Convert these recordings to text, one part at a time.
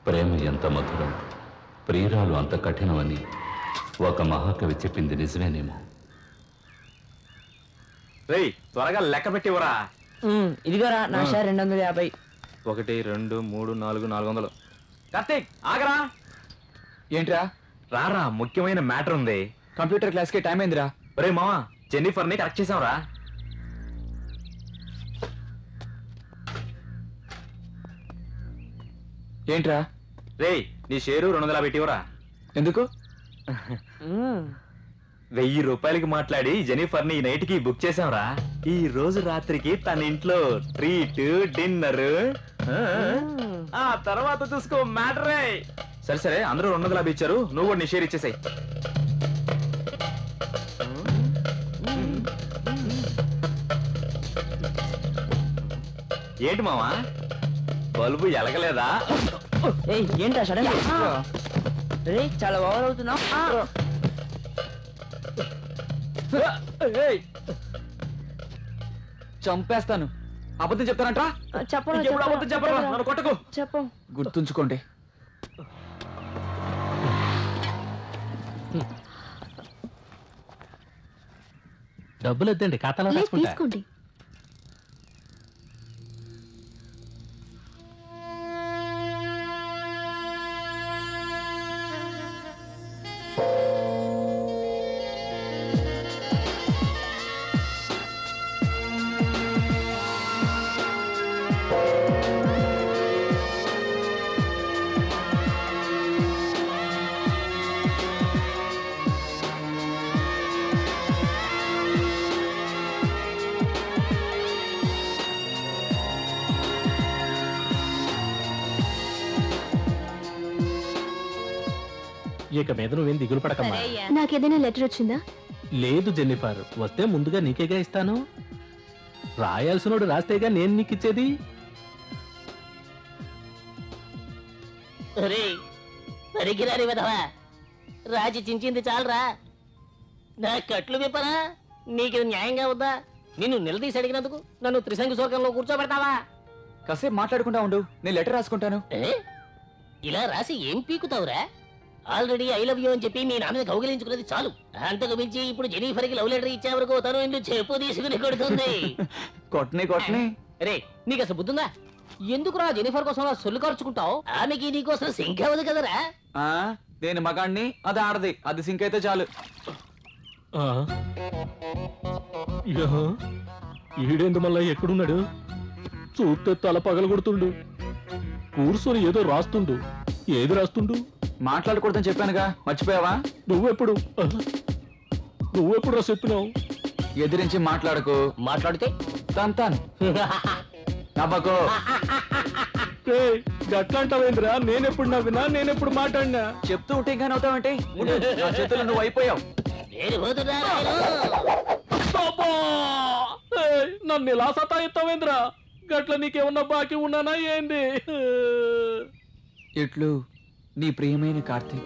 ప్రేమ ఎంత మధురం ప్రియురాలు అంత కఠినమని ఒక మహాకవి చెప్పింది నిజమేనేమో రేయ్ త్వరగా లెక్క పెట్టివరా ఉమ్, ఇదిగోరా నా షేర్ రెండు వందల యాభై ఒకటి రెండు మూడు నాలుగు నాలుగు వందలు కార్తీక్ ఆగరా ఏంట్రా రారా ముఖ్యమైన మ్యాటర్ ఉంది కంప్యూటర్ క్లాస్కి టైం అయిందిరా ఒరే మావా జెన్నిఫర్ ని కరెక్ట్ చేసావురా ఏంట్రా రేయ్ నీ షేరు రెండు వందల పెట్టివరా ఎందుకు ఉమ్, వెయ్యి రూపాయలకి మాట్లాడి జెనిఫర్ ని ఈ నైట్ కి బుక్ చేసాంరా ఈ రోజు రాత్రికి తన ఇంట్లో ట్రీట్ డిన్నర్ ఆ తర్వాత చూసుకో మ్యాటరే సరే సరే అందరూ రెండు వందల యాభై ఇచ్చారు నువ్వు కూడా నీ షేర్ ఇచ్చేసాయి ఏంటి మావా బల్బు ఎలగలేదా ఏయ్ ఏంటా సడన్ రే చాలా ఓవర్ అవుతున్నావు చంపేస్తాను అబద్ధం చెప్తానంట్రా చెప్పను ఇంకెప్పుడు అబద్ధం చెప్పరా నన్ను కొట్టకు చెప్పు గుర్తుంచుకోండి డబ్బులు వద్దండి ఖాతాలో లేదు రాసుకుంటా తీసుకోండి ఇక మీద నువ్వేం దిగులు పడకమ్మా నాకేదైనా లెటర్ వచ్చిందా లేదు జెన్నిఫర్ వస్తే ముందుగా నీకేగా ఇస్తాను రాయాల్సినోడు రాస్తేగా నేను నీకు ఇచ్చేది ఒరే పనికిరాని విధవా రాజీ చించింది చాలరా నా కట్లు విప్పరా నీకు ఇది న్యాయంగా ఉందా నిన్ను నిలదీసి అడిగినందుకు నన్ను త్రిశంకు శోకంలో కూర్చోబెడతావా కాసేపు మాట్లాడుకుంటా ఉండు నేను లెటర్ రాసుకుంటాను ఏ? ఇలా రాసి ఏం పీకుతావురా ఆల్రెడీ ఐ లవ్ యూ అని చెప్పి మీ నాన్న కౌగిలించుకున్నది చాలు అంతకు మించి ఇప్పుడు జెనీఫర్కి లవ్ లెటర్ ఇచ్చే వరకు తను నిన్ను చెప్పు తీసుకుని కొడుతుంది కొట్టని కొట్టని రే నీకు అసలు బుద్ధుందా ఎందుకురా జెనిఫర్ కోసం అలా సొల్లు ఖర్చుకుంటావు ఆమెకి నీకోసం సింక్ అవ్వదు కదరా ఆ, నేను మగాణ్ణి అది ఆడది అది సింక్ అయితే చాలు ఆ? యహ, ఈడేందు మళ్ళా ఎక్కడున్నాడు చూస్తే తల పగలగొడుతుండు కూర్చొని ఏదో రాస్తుండు ఏది రాస్తుండు మాట్లాడకూడదని చెప్పానుగా మర్చిపోయావా నువ్వెప్పుడు ఆ? నువ్వెప్పుడు రా చెప్పినావు ఎదిరించి మాట్లాడకు మాట్లాడితే తంతాను నవ్వకు ఏయ్, గట్లాంటావేంద్రా నేనెప్పుడు నవ్వినా నేనెప్పుడు మాట్లాడినా చెప్తూ ఉంటే ఇంకా నవ్వుతావంటే ఉండు, నా చేతుల్లో నువ్వు అయిపోయావు నేను పోతున్నా నాయనా. అబ్బా! ఏయ్, నన్ను ఇలా సతాయిస్తావేంద్రా గట్ల నీకేమన్నా బాకీ ఉన్నానా ఏంది ఇట్లు నీ ప్రియమైన కార్తీక్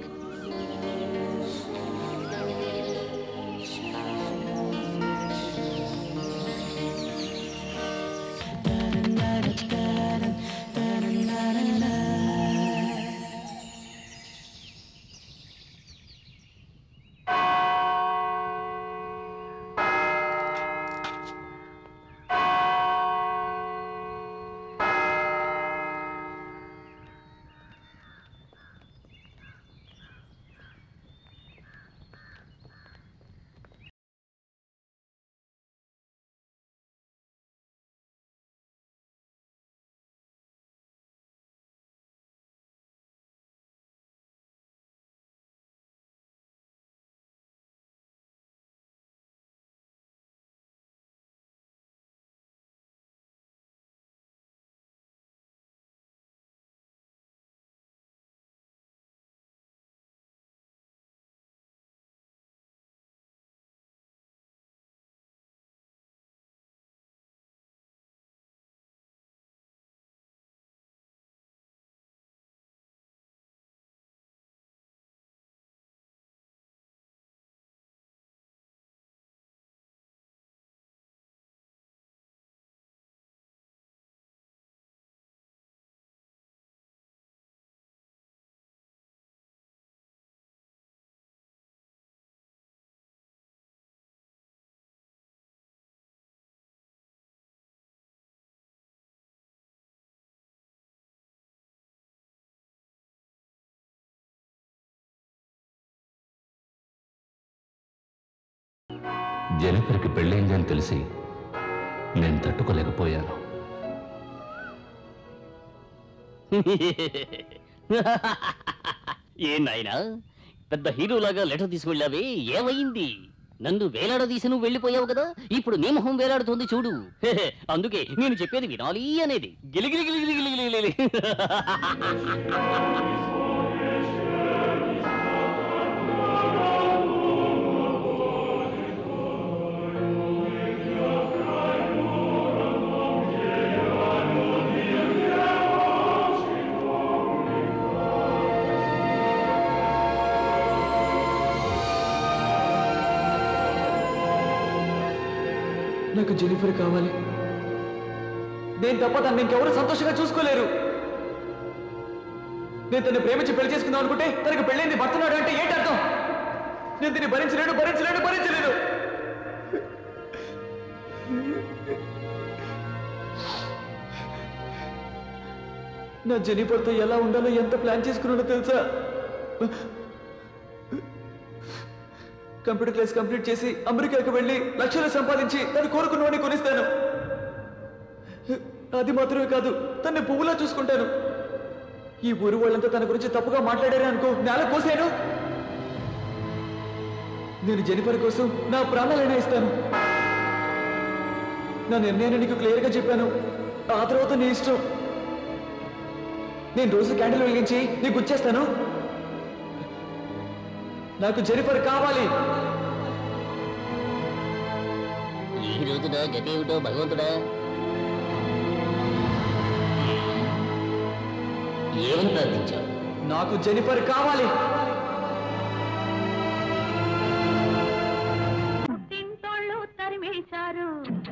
జెనిఫర్కి పెళ్ళైందని తెలిసి నేను తట్టుకోలేకపోయాను ఏ నాయనా పెద్ద హీరోలాగా లెటర్ తీసుకెళ్ళావే ఏమైంది నన్ను వేలాడదీసి నువ్వు వెళ్ళిపోయావు కదా ఇప్పుడు నీ మొహం వేలాడుతోంది చూడు హెహె, అందుకే నేను చెప్పేది వినాలి అనేది గిలిగిలి గిలిగిలి గిలిగిలి గిలిగిలి. నాకు జెనిఫర్ కావాలి నేను తప్ప తను ఇంకెవరు సంతోషంగా చూసుకోలేరు నేను తను ప్రేమించి పెళ్లి చేసుకుందాం అనుకుంటే తనకు పెళ్ళైంది భర్తనాడు అంటే ఏంటి అర్థం నేను దీన్ని భరించలేను భరించలేను భరించలేను నా జెనిఫర్తో ఎలా ఉండాలో ఎంత ప్లాన్ చేసుకున్నాడో తెలుసా కంప్యూటర్ క్లాస్ కంప్లీట్ చేసి అమెరికాకి వెళ్ళి లక్షలు సంపాదించి తను కోరుకున్నవాడిని కొనిస్తాను అది మాత్రమే కాదు తన్ని పువ్వులా చూసుకుంటాను ఈ ఊరు వాళ్ళంతా తన గురించి తప్పుగా మాట్లాడారే అనుకో నేల కోసాను నేను జెనిఫర్ కోసం నా ప్రాణాలైనా ఇస్తాను నా నిర్ణయాన్ని నీకు క్లియర్గా చెప్పాను ఆ తర్వాత నీ ఇష్టం నేను రోజు క్యాండిల్ వెలిగించి నీకు గుచ్చేస్తాను నాకు జెనిఫర్ కావాలి ఈ రోజున గదేవుడో భగవంతుడా ఏమని ప్రార్థించావు నాకు జెనిఫర్ కావాలి పుట్టింటోళ్ళు తరిమేశారు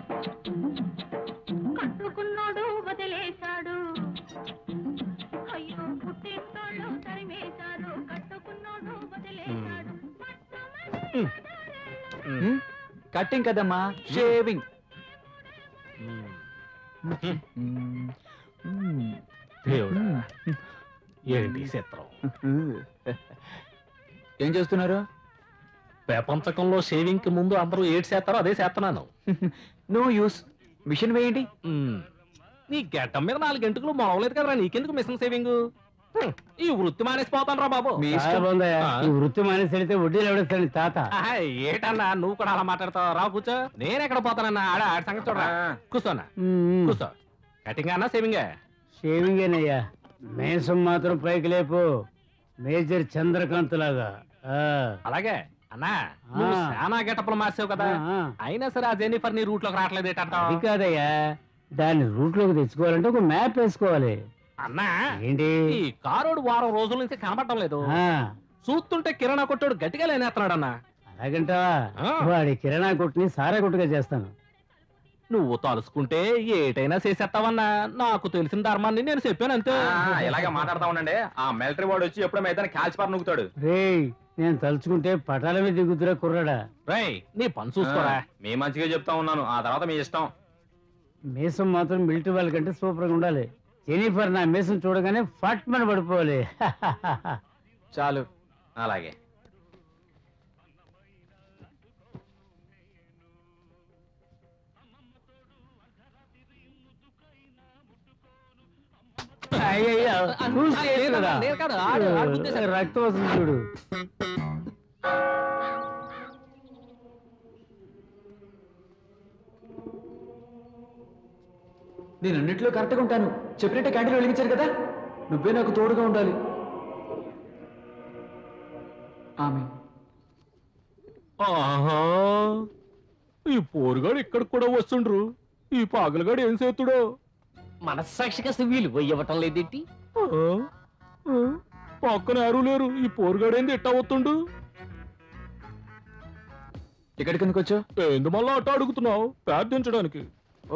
కట్టుకున్నోడు వదిలేశాడు అయ్యో పుట్టింటోళ్ళు తరిమేశారు కట్టుకున్నోడు వదిలేశాడు కట్టింగ్ కదమ్మా షేవింగ్ దేవుడా ఏంటి ఈ చిత్రం ఏం చేస్తున్నారు ప్రపంచకంలో షేవింగ్ కి ముందు అందరూ ఏడు చేస్తారో అదే చేస్తున్నాను నో యూస్ మిషన్ వేయండి మ్మ్. నీ గడ్డం మీద నాలుగు గంటలు మొలవలేదు కదరా నీకెందుకు మిషన్ సేవింగ్ హ్మ్. ఈ వృత్తి మానేసిపోతాను రా బాబు మీ ఇష్టం ఆ. ఈ వృత్తి మానేసి వెళితే వడ్డీలు ఎవడేస్తాడు తాత ఆహా, ఏటన్నా నువ్వు కూడా అలా మాట్లాడతావు రా కూర్చో నేను ఎక్కడ పోతానన్నా ఆడ ఆడ సంగతి చూడరా కూర్చోనా కూర్చో కటింగ్ అన్నా సేవింగ్ షేవింగేనయ్యా మేసం మాత్రం పైకి లేపు మేజర్ చంద్రకాంత్ లాగా ఆ, అలాగే అన్నా నువ్వు ఆ. చాలా గెటప్లు మార్చావు కదా ఆ, అయినా సరే ఆ జెన్నిఫర్ నీ రూట్ లోకి రావట్లేదు అది ఏంటంటావు కాదయ్యా దాన్ని రూట్ లోకి తెచ్చుకోవాలంటే ఒక మ్యాప్ వేసుకోవాలి అన్నా ఏంటి ఈ కారోడు వారం రోజుల నుంచి కనబడటం లేదు ఆ, చూస్తుంటే కిరాణా కొట్టాడు గట్టిగా లేనేస్తున్నాడు అన్నా అలాగంటావా ఆ. వాడి కిరాణా కొట్టుని సారా కొట్టుగా చేస్తాను నువ్వు తలుసుకుంటే ఏటైనా చేసేస్తావన్నా నాకు తెలిసిన ధర్మాన్ని నేను చెప్పాను అంతే ఇలాగే మాట్లాడుతా ఉండండి ఆ మిలిటరీ వాడు వచ్చి ఎప్పుడో మీద కాల్చిపారు నూకుతాడు రేయ్ నేను తలుచుకుంటే పటాల మీద దిగుతురా కుర్రాడా రేయ్ నీ పని చూసుకోరా మీ మంచిగా చెప్తా ఉన్నాను ఆ తర్వాత మీ ఇష్టం మీసం మాత్రం మిలిటరీ వాళ్ళకంటే సూపర్గా ఉండాలి జెనిఫర్ నా మీసం చూడగానే ఫట్ మన పడిపోవాలి చాలు అలాగే అయ్యయ్యో, చూసి ఏడురా. నేను కాదు, ఆడు, ఆడు గుద్దేశాడు. రక్తం వస్తుంది చూడు నేను అన్నింటిలో కరెక్ట్గా ఉంటాను చెప్పినట్టే క్యాంటీన్ వెలిగించారు కదా నువ్వే నాకు తోడుగా ఉండాలి ఆమె ఆహా ఈ పోరుగాడు ఇక్కడికి కూడా వస్తుండ్రు ఈ పాగలగాడు ఏం చేతుడో మనస్సాక్షిగా విలువ ఇవ్వటం లేదేంటి పక్కన ఎవరు లేరు ఈ పోరుగాడు ఏంది ఎట్టా వస్తుండు ఇక్కడికి ఎందుకు వచ్చావు ఏంది మళ్ళా అట్ట అడుగుతున్నావు ప్రార్థించడానికి ఓ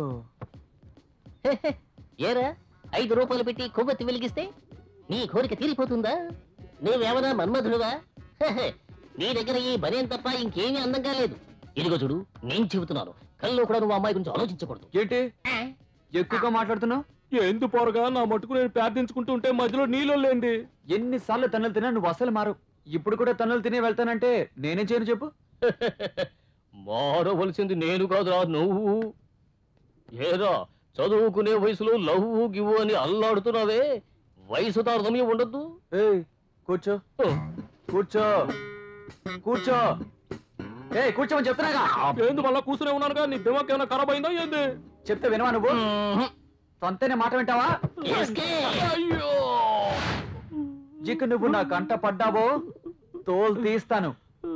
ఏరా ఐదు రూపాయలు పెట్టి కొవ్వొత్తి వెలిగిస్తే నీ కోరిక తీరిపోతుందా నువ్వేమన్నా మన్మధుడువా హెహె, నీ దగ్గర ఈ బనేం తప్ప ఇంకేమీ అందంగా లేదు ఇదిగో చూడు నేను చెబుతున్నాను కల్లో కూడా నువ్వు అమ్మాయి గురించి ఆలోచించకూడదు ఏంటి ఎక్కువగా మాట్లాడుతున్నావు ఏంది పోరగా నా మటుకు నేను ప్రార్థించుకుంటూ ఉంటే మధ్యలో నీళ్ళు లేంది ఎన్నిసార్లు తన్నులు తిన్నా నువ్వు అసలు మారు ఇప్పుడు కూడా తన్నులు తినే వెళ్తానంటే నేనేం చేయను చెప్పు మారవలసింది నేను కాదురా నువ్వు ఏరా చదువుకునే వయసులో లవ్వు గివ్వు అని అల్లాడుతున్నావే వయసు తారతమ్యం ఉండద్దు ఏయ్ కూర్చో కూర్చో కూర్చో ఏ కూర్చోమని చెప్తున్నాగా ఏంది మళ్ళా కూర్చునే ఉన్నానుగా నీ దిమాక్ ఏమైనా ఖరాబ్ అయిందా ఏంది చెప్తే వినవా నువ్వు సొంతనే మాట వింటావా అయ్యో జిక్కు నువ్వు నా కంట పడ్డావో తోలు తీస్తాను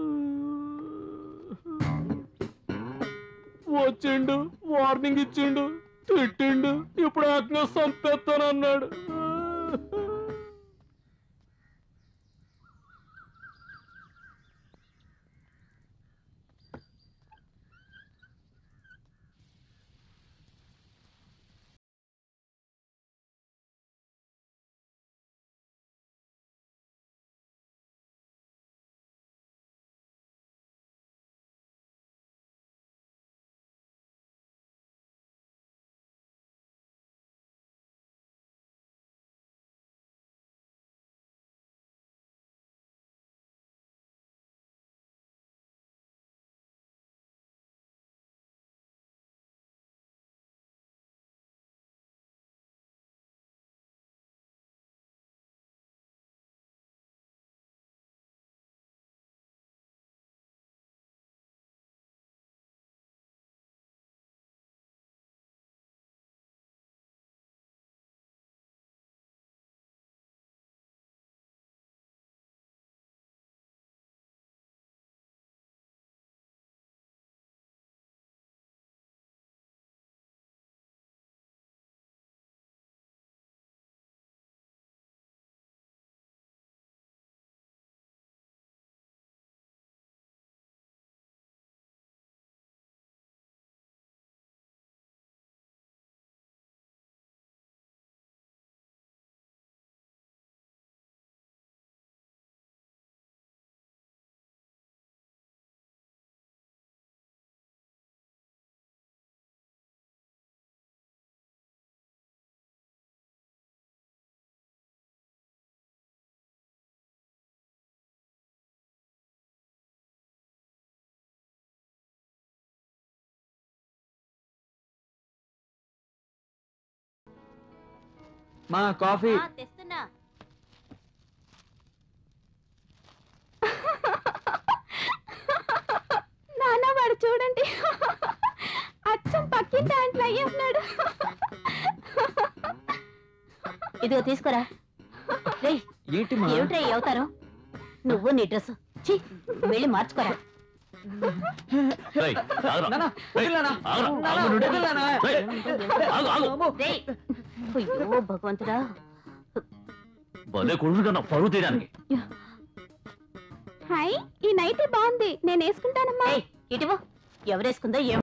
వచ్చిండు వార్నింగ్ ఇచ్చిండు తిట్టిండు ఇప్పుడు ఆజ్ఞ సంపెత్తానన్నాడు మా కాఫీ తెస్తున్నా నాన్న వాడు చూడండి అచ్చం పక్కింటి దాంట్లో అయ్యి ఉన్నాడు ఇదిగో తీసుకురా రేయ్ ఏంటి మా ఏమిట్రా ఈ అవతారం నువ్వు నీ డ్రెస్ ఛీ వెళ్ళి మార్చుకోరా రేయ్, ఆగురా. నాన్న, వదిలు నాన్న. ఆగురా, నాన్న, ఆగు నువ్వు. వదిలు నాన్న. రేయ్, ఆగు, ఆగు. రేయ్ అయ్యో భగవంతుడా భలే కొడుకు కన్నా పరువు తీయడానికి హాయ్ ఈ నైట్ బాగుంది నేను వేసుకుంటానమ్మా ఇటువో ఎవరేసుకుందో ఏం